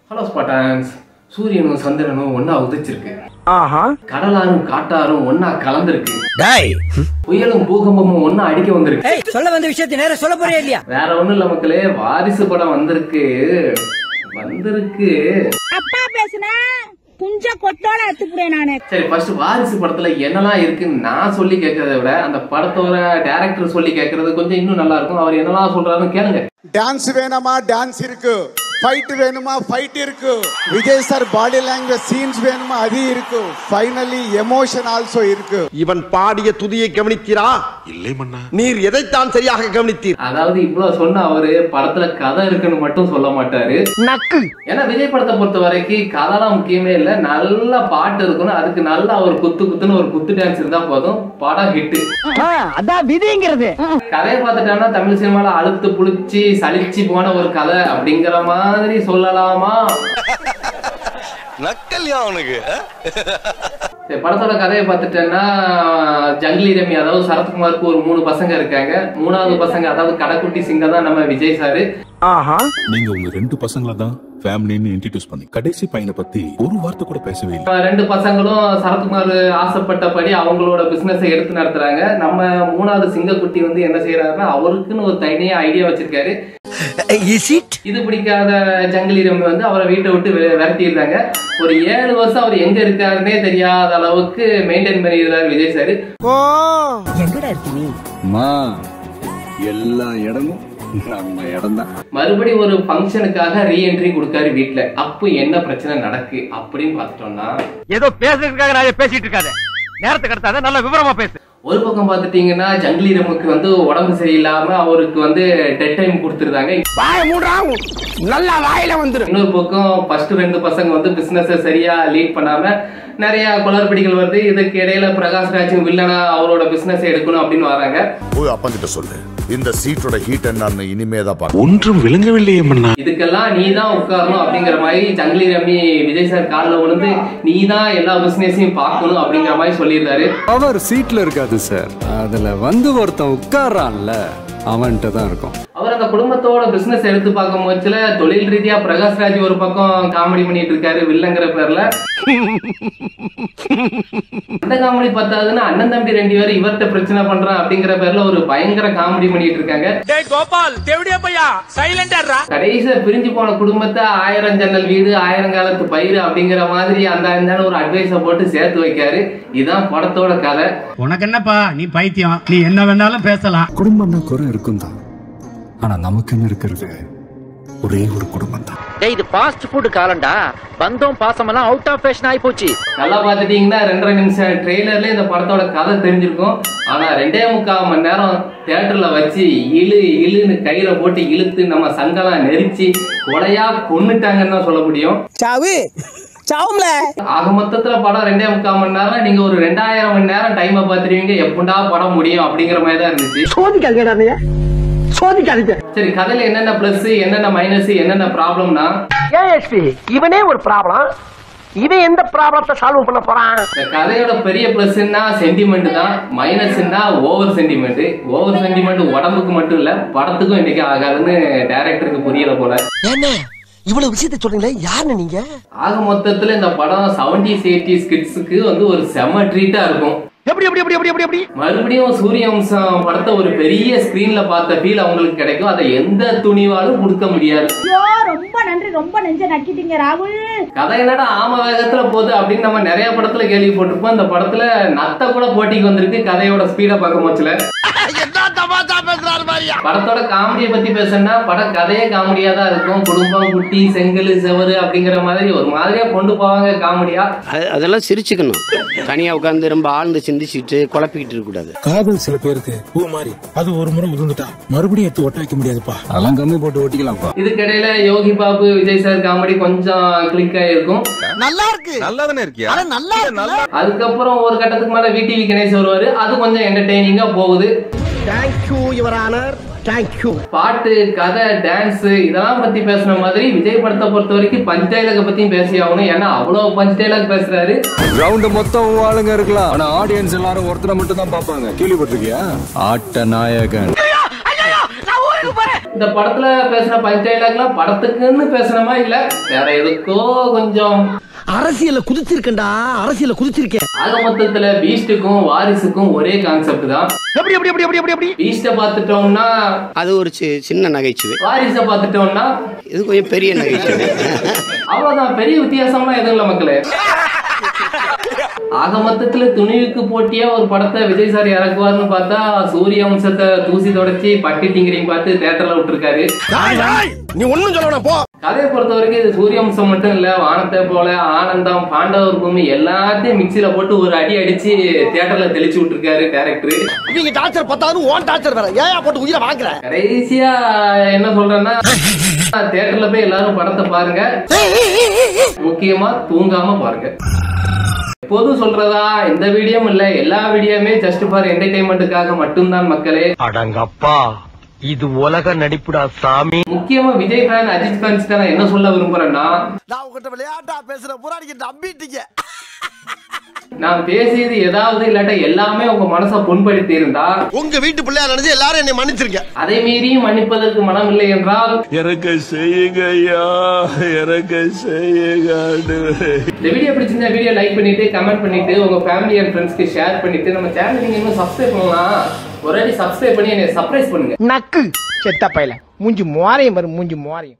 hello ஸ்பாட்டான்ஸ் சூரியனும் சந்திரனும் ஒன்னா உதிச்சிருக்கு ஆஹா கடலாரும் காட்டாரும் ஒன்னா கலந்திருக்கு டேய் புயலும் பூகம்பமும் ஒன்னா அடிக்க வந்திருக்கு ஏய் சொல்ல வந்த விஷயத்தை நேரா சொல்ல போறியா இல்லையா வேற ஒண்ணும் இல்ல மக்களே வாரிசு படம் வந்திருக்கு வந்திருக்கு அப்பா பேசுனா குஞ்ச கொத்தோட அத்துப்புறேன் நானு சரி ஃபர்ஸ்ட் வாரிசு படத்துல என்னெல்லாம் இருக்குன்னு நான் சொல்லி கேட்கறத விட அந்த படத்தோட டேரக்டர் சொல்லி கேட்கறது கொஞ்சம் இன்னும் நல்லா இருக்கும் அவர் என்னெல்லாம் சொல்றாருன்னு கேளுங்க டான்ஸ் வேணுமா டான்ஸ் இருக்கு ஃபைட் வேணுமா ஃபைட் இருக்கு Vijay sir body language scenes வேணுமா அது இருக்கு ஃபைனலி எமோஷன் ஆல்சோ இருக்கு இவன் பாடிய துதியை கவனித்தீரா இல்லை மன்னா நீர் எதைத்தான் சரியாக கவனித்தீர் அதாவது இவ்வளவு சொன்ன அவரு படத்துல கதை இருக்குன்னு மட்டும் சொல்ல மாட்டாரு நக்கு ஏன்னா விஜய் படத்தை பொறுத்த வரைக்கும் கதைலாம் முக்கியமே இல்ல நல்ல பாட்டு இருக்கணும் அதுக்கு நல்லா ஒரு குத்து குத்துன்னு ஒரு குத்து டான்ஸ் இருந்தா போதும் படம் ஹிட் அதான் விதிங்கிறது கதையை பார்த்துட்டோம்னா தமிழ் சினிமால அழுத்து புளிச்சு சலிச்சு போன ஒரு கதை அப்படிங்கிற மாதிரி சொல்லலாமா நக்கல்யா அவனுக்கு சரி, படத்தோட கதையை பார்த்துட்டேன்னா ஜங்கிலி ரமி அதாவது சரத்குமாருக்கு ஒரு மூணு பசங்க இருக்காங்க மூணாவது பசங்க அதாவது கடைக்குட்டி சிங்க தான் நம்ம விஜய் சாரு ஆஹா நீங்க உங்க ரெண்டு பசங்கள தான் ஃபேமிலின்னு இன்ட்ரடியூஸ் பண்ணி கடைசி பையனை பத்தி ஒரு வார்த்தை கூட பேசவே இல்லை அஹ் ரெண்டு பசங்களும் சரத்குமார் ஆசைப்பட்டபடி அவங்களோட பிசினஸ் எடுத்து நடத்துறாங்க நம்ம மூணாவது சிங்கக்குட்டி வந்து என்ன செய்யறாருன்னா அவருக்குன்னு ஒரு தனியா ஐடியா வச்சிருக்காரு இஸ் இட் இது பிடிக்காத ஜங்கிலி ரம்மி வந்து அவரை வீட்டை விட்டு வெ- விரட்டிடுறாங்க ஒரு ஏழு வருஷம் அவர் எங்க இருக்காருன்னே தெரியாத அளவுக்கு மெயின்டைன் பண்ணிடுறாரு விஜய் சார் எங்கடா இருக்க நீ அம்மா எல்லா இடமும் நம்ம இடம்தான் மறுபடி ஒரு ஃபங்க்ஷனுக்காக ரீஎன்ட்ரி கொடுக்காரு வீட்ல அப்போ என்ன பிரச்சனை நடக்கு அப்படின்னு பார்த்துட்டோம்னா ஏதோ பேசுறதுக்காக நான் பேசிட்டு இருக்காத நேரத்துக்கு அடுத்தாத நல்ல விவரமா பேசு ஒரு பக்கம் பார்த்துட்டீங்கன்னா ஜங்கிலி ரம்முக்கு வந்து உடம்பு சரியில்லாம அவருக்கு வந்து டெட் டைம் கொடுத்துருந்தாங்க வாய மூடா நல்லா வாயில வந்துரும் இன்னொரு பக்கம் ஃபர்ஸ்ட் ரெண்டு பசங்க வந்து பிசினஸ் சரியா லீட் பண்ணாம நிறைய குளறுபடிகள் வருது இதுக்கு இடையில பிரகாஷ் ராஜ் வில்லனா அவரோட பிசினஸ் எடுக்கணும் அப்படின்னு வராங்க போய் அப்பங்கிட்ட சொல்லு இந்த சீட்டோட ஹீட் என்னன்னு இனிமே தான் பார்க்க ஒன்றும் விளங்கவில்லையே மன்னா இதுக்கெல்லாம் நீ தான் உட்காரணும் அப்படிங்கிற மாதிரி ஜங்கிலி ரம்மி விஜய் சார் காலில் விழுந்து நீ தான் எல்லா பிசினஸையும் பார்க்கணும் அப்படிங்கிற மாதிரி சொல்லியிருந்தாரு பவர் சீட்ல இருக்காது சார் அதுல வந்து ஒருத்தன் உட்கார்றான்ல அவன்கிட்ட தான் இருக்கும் அவர் அந்த குடும்பத்தோட பிசினஸ் எடுத்து பார்க்கும் போச்சுல தொழில் ரீதியா பிரகாஷ் ராஜ் ஒரு பக்கம் காமெடி பண்ணிட்டு இருக்காரு வில்லங்கிற பேர்ல அந்த காமெடி பத்தாதுன்னு அண்ணன் தம்பி ரெண்டு பேரும் இவர்கிட்ட பிரச்சனை பண்றான் அப்படிங்கிற பேர்ல ஒரு பயங்கர காமெடி பண்ணிட்டு இருக்காங்க கோபால் தேவடியா பையா சைலண்டா கடைசியா பிரிஞ்சு போன குடும்பத்தை ஆயிரம் ஜன்னல் வீடு ஆயிரம் காலத்து பயிர் அப்படிங்கிற மாதிரி அந்த அந்த ஒரு அட்வைஸ போட்டு சேர்த்து வைக்காரு இதுதான் படத்தோட கதை உனக்கு என்னப்பா நீ பைத்தியம் நீ என்ன வேணாலும் பேசலாம் குடும்பம்னா குறை இருக்கும் தான் ஆனா நமக்குன்னு இருக்கிறது ஒரே ஒரு குடும்பம் தான் டேய் இது ஃபாஸ்ட் ஃபுட் காலண்டா பந்தம் பாசமெல்லாம் அவுட் ஆஃப் ஃபேஷன் ஆயி போச்சு நல்லா பார்த்துட்டீங்கன்னா ரெண்டரை நிமிஷம் ட்ரெய்லர்ல இந்த படத்தோட கதை தெரிஞ்சிருக்கும் ஆனா ரெண்டே முக்கால் மணி நேரம் தியேட்டர்ல வச்சு இழு இழுன்னு கயிறை போட்டு இழுத்து நம்ம சங்கெல்லாம் நெரிச்சு கொலையா கொன்னுட்டாங்கன்னு தான் சொல்ல முடியும் சாவு சாவும்ல ஆக மொத்தத்துல படம் ரெண்டே முக்கால் மணி நேரம் நீங்க ஒரு ரெண்டாயிரம் மணி நேரம் டைமை பார்த்துருவீங்க எப்படா படம் முடியும் அப்படிங்கிற மாதிரி தான் இருந்துச்சு சோதிக்காதீங்கடா நீ சோதிக்காதீங்க சரி கதையில என்னென்ன பிளஸ் என்னென்ன மைனஸ் என்னென்ன ப்ராப்ளம்னா ஏஎஸ்பி இவனே ஒரு ப்ராப்ளம் இவன் எந்த ப்ராப்ளத்தை சால்வ் பண்ண போறான் இந்த கதையோட பெரிய பிளஸ்னா சென்டிமெண்ட் தான் மைனஸ்னா ஓவர் சென்டிமெண்ட் ஓவர் சென்டிமெண்ட் உடம்புக்கு மட்டும் இல்ல படத்துக்கும் இன்னைக்கு ஆகாதுன்னு டைரக்டருக்கு புரியல போல என்ன இவ்வளவு விஷயத்தை சொல்றீங்களே யாருன்னு நீங்க ஆக மொத்தத்துல இந்த படம் செவன்டிஸ் எயிட்டிஸ் கிட்ஸுக்கு வந்து ஒரு செம ட்ரீட்டா இருக்கும் எப்படி எப்படி எப்படி எப்படி எப்படி எப்படி மறுபடியும் சூரிய வம்சம் படத்தை ஒரு பெரிய ஸ்கிரீன்ல பார்த்த ஃபீல் அவங்களுக்கு கிடைக்கும் அதை எந்த துணிவாலும் கொடுக்க முடியாது ஐயோ ரொம்ப நன்றி ரொம்ப நெஞ்ச நக்கிட்டீங்க ராகுல் கதை என்னடா ஆம வேகத்துல போகுது அப்படின்னு நம்ம நிறைய படத்துல கேள்விப்பட்டிருப்போம் இந்த படத்துல நத்த கூட போட்டிக்கு வந்திருக்கு கதையோட ஸ்பீட பார்க்க போச்சுல படத்தோட காமெடியை பத்தி பேசணும்னா படம் கதையே காமெடியா தான் இருக்கும் குடும்பம் குட்டி செங்கல் செவரு அப்படிங்கிற மாதிரி ஒரு மாதிரியா கொண்டு போவாங்க காமெடியா அதெல்லாம் சிரிச்சுக்கணும் தனியா உட்காந்து ரொம்ப ஆழ்ந்து சிந்திச்சுட்டு குழப்பிக்கிட்டு இருக்க கூடாது காதல் சில பேருக்கு பூ மாதிரி அது ஒரு முறை உதிர்ந்துட்டா மறுபடியும் எடுத்து ஒட்ட வைக்க முடியாதுப்பா அதெல்லாம் கம்மி போட்டு ஓட்டிக்கலாம்ப்பா இதுக்கிடையில யோகி பாபு விஜய் சார் காமெடி கொஞ்சம் கிளிக் ஆயிருக்கும் நல்லா இருக்கு நல்லா தானே இருக்கியா ஆனா நல்லா இருக்கு அதுக்கப்புறம் ஒரு கட்டத்துக்கு மேல விடிவி கணேஷ் வருவாரு அது கொஞ்சம் என்டர்டெய்னிங்கா போகுது தேங்க்யூ யுவர் ஆனர் தேங்க்யூ பாட்டு கதை டான்ஸ் இதெல்லாம் பத்தி பேசுன மாதிரி விஜய் படத்தை பொறுத்த வரைக்கும் பஞ்ச் டைலாக பத்தியும் பேசி ஆகணும் ஏன்னா அவ்வளவு பஞ்ச் டைலாக் பேசுறாரு கிரவுண்ட் மொத்தம் ஆளுங்க இருக்கலாம் ஆனா ஆடியன்ஸ் எல்லாரும் ஒருத்தரை மட்டும் தான் பாப்பாங்க கேள்விப்பட்டிருக்கியா ஆட்ட நாயகன் இந்த படத்துல பேசுன பஞ்ச் டைலாக்லாம் படத்துக்குன்னு பேசுனமா இல்ல வேற எதுக்கோ கொஞ்சம் அரசியல குதிச்சிருக்கேன்டா அரசியல குதிச்சிருக்கேன் ஆக மொத்தத்துல பீஸ்டுக்கும் வாரிசுக்கும் ஒரே கான்செப்ட் தான் எப்படி எப்படி எப்படி எப்படி எப்படி எப்படி பீஸ்ட பாத்துட்டோம்னா அது ஒரு சி- சின்ன நகைச்சுவை வாரிச பாத்துட்டோம்னா இது கொஞ்சம் பெரிய நகைச்சுவை அவ்வளவுதான் பெரிய வித்தியாசம்லாம் எதுவும் இல்ல மக்களே ஆக மொத்தத்துல துணிவுக்கு போட்டியா ஒரு படத்தை விஜய் சார் இறக்குவார்னு பார்த்தா சூரிய வம்சத்தை தூசி தொடச்சி பட்டி டிங்கரிங் பார்த்து தேட்டர்ல விட்டுருக்காரு நீ ஒண்ணும் சொல்ல போ கதையை பொறுத்த வரைக்கும் இது சூரிய வம்சம் மட்டும் இல்ல வானத்தை போல ஆனந்தம் பாண்டவர் பூமி எல்லாத்தையும் மிக்சியில போட்டு ஒரு அடி அடிச்சு தியேட்டர்ல தெளிச்சு விட்டுருக்காரு டேரக்டர் நீங்க டார்ச்சர் பத்தாது ஓன் டார்ச்சர் வேற ஏன் போட்டு உயிரை வாங்குற கடைசியா என்ன சொல்றேன்னா தியேட்டர்ல போய் எல்லாரும் படத்தை பாருங்க முக்கியமா தூங்காம பாருங்க எப்போதும் சொல்றதா இந்த வீடியோவும் இல்ல எல்லா வீடியோமே ஜஸ்ட் ஃபார் என்டர்டைன்மெண்ட்டுக்காக மட்டும்தான் மக்களே அடங்கப்பா இது உலக நடிப்புடா சாமி முக்கியமா விஜய் ஃபேன் அஜித் ஃபேன்ஸ் நான் என்ன சொல்ல விரும்புறேன்னா நான் உங்ககிட்ட விளையாட்டா பேசுற புறாடிக்கு நம்பிட்டீங்க நான் பேசியது ஏதாவது இல்லாட்ட எல்லாமே உங்க மனசை புண்படுத்தி இருந்தா உங்க வீட்டு பிள்ளையா நினைச்சு எல்லாரும் என்னை மன்னிச்சிருங்க அதை மீறியும் மன்னிப்பதற்கு மனம் இல்லை என்றால் எனக்கு செய்யுங்க ஐயா எனக்கு செய்யுங்க இந்த வீடியோ பிடிச்சிருந்தா வீடியோ லைக் பண்ணிட்டு கமெண்ட் பண்ணிட்டு உங்க ஃபேமிலி அண்ட் ஃப்ரெண்ட்ஸ்க்கு ஷேர் பண்ணிட்டு நம்ம சேனல் நீங்க இன்னும் சப்ஸ்கிரைப் பண்ணலாம் ஒரு வாட்டி சப்ஸ்கிரைப் பண்ணி என்னை சர்ப்ரைஸ் பண்ணுங்க நக்கு செத்த பையல மூஞ்சி மோரையும் வரும் மூஞ்சி மோரையும்